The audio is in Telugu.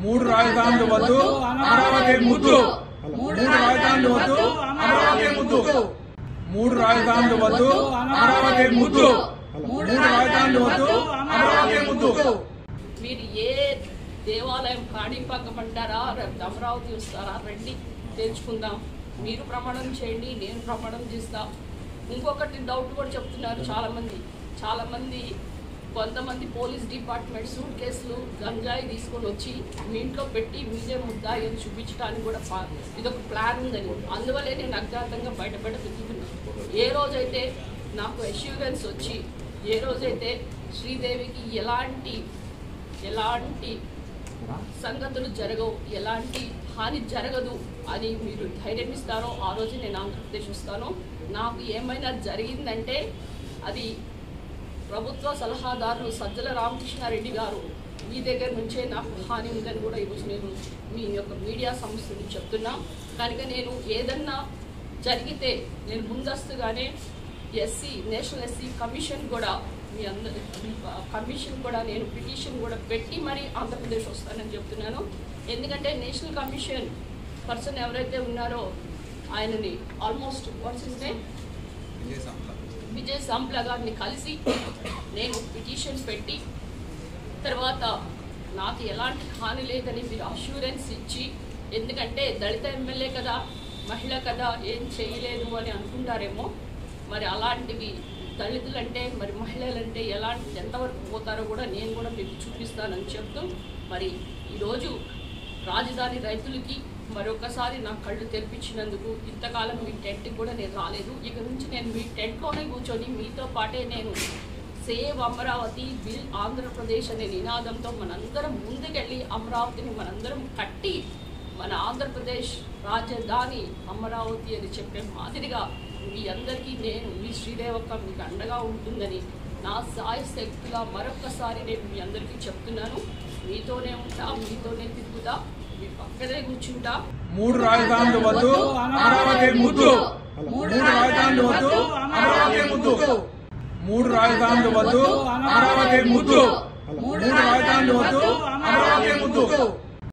మూడు రాజధానులు వద్దు అమరావతి ముద్దు మూడు రాజధానులు వద్దు అమరావతి ముద్దు మూడు రాజధానులు వద్దు అమరావతి ముద్దు మూడు రాజధానులు వద్దు అమరావతి ముద్దు మీరు ఏ దేవాలయం కాణిపాకమంటారా రేపు అమరావతి వస్తారా రండి తెలుసుకుందాం మీరు ప్రమాణం చేయండి నేను ప్రమాణం చేస్తా ఇంకొకటి డౌట్ కూడా చెప్తున్నారు చాలా మంది చాలా మంది కొంతమంది పోలీస్ డిపార్ట్మెంట్ సూట్ కేసులు గంజాయి తీసుకొని వచ్చి మీ ఇంట్లో పెట్టి మీదే ముద్దాయి అని చూపించడానికి కూడా పా- ఇదొక ప్లాన్ ఉందని అందువల్లే నేను అజ్ఞాతంగా బయటపడ తిరుగుతున్నాను ఏ రోజైతే నాకు అష్యూరెన్స్ వచ్చి ఏ రోజైతే శ్రీదేవికి ఎలాంటి ఎలాంటి సంగతులు జరగవు ఎలాంటి హాని జరగదు అని మీరు ధైర్యం ఇస్తారో ఆ రోజు నేను ఆంధ్రప్రదేశ్ వస్తాను నాకు ఏమైనా జరిగిందంటే అది ప్రభుత్వ సలహాదారులు సజ్జల రామకృష్ణారెడ్డి గారు మీ దగ్గర నుంచే నాకు హాని ఉందని కూడా ఈరోజు నేను మీ యొక్క మీడియా సంస్థ నుంచి చెప్తున్నా కనుక నేను ఏదన్నా జరిగితే నేను ముందస్తుగానే ఎస్సీ నేషనల్ ఎస్సీ కమిషన్ కూడా మీ అందరి కమిషన్ కూడా నేను పిటిషన్ కూడా పెట్టి మరి ఆంధ్రప్రదేశ్ వస్తానని చెప్తున్నాను ఎందుకంటే నేషనల్ కమిషన్ పర్సన్ ఎవరైతే ఉన్నారో ఆయనని almost what's his name Vijay Sampla garu కలిసి నేను పిటిషన్ పెట్టి తర్వాత నాకు ఎలాంటి హాని లేదని మీరు అష్యూరెన్స్ ఇచ్చి ఎందుకంటే దళిత ఎమ్మెల్యే కదా మహిళ కదా ఏం చేయలేదు అని అనుకుంటారేమో మరి అలాంటివి దళితులంటే మరి మహిళలంటే ఎలాంటి ఎంతవరకు పోతారో కూడా నేను కూడా మీకు చూపిస్తానని చెప్తూ మరి ఈరోజు రాజధాని రైతులకి మరొకసారి నా కళ్ళు తెరిపించినందుకు ఇంతకాలం మీ టెంట్కి కూడా నేను రాలేదు ఇక నుంచి నేను మీ టెంట్లోనే కూర్చొని మీతో పాటే నేను సేవ్ అమరావతి బిల్ ఆంధ్రప్రదేశ్ అనే నినాదంతో మనందరం ముందుకెళ్ళి అమరావతిని మనందరం కట్టి మన ఆంధ్రప్రదేశ్ రాజధాని అమరావతి అని చెప్పే మాదిరిగా మీ అందరికీ నేను మీ శ్రీదేవక్క మీకు అండగా ఉంటుందని నా సాయి శక్తిగా మరొక్కసారి నేను మీ అందరికీ చెప్తున్నాను మీతోనే ఉంటా మీతోనే తిరుగుతా మీ పక్కనే కూర్చుంటా మూడు రాజధానులు వద్దు అమరావతి ముద్దు మూడు రాజధానులు వద్దు అమరావతి ముద్దు మూడు రాజధానులు వద్దు అమరావతి ముద్దు మూడు రాజధానులు వద్దు అమరావతి ముద్దు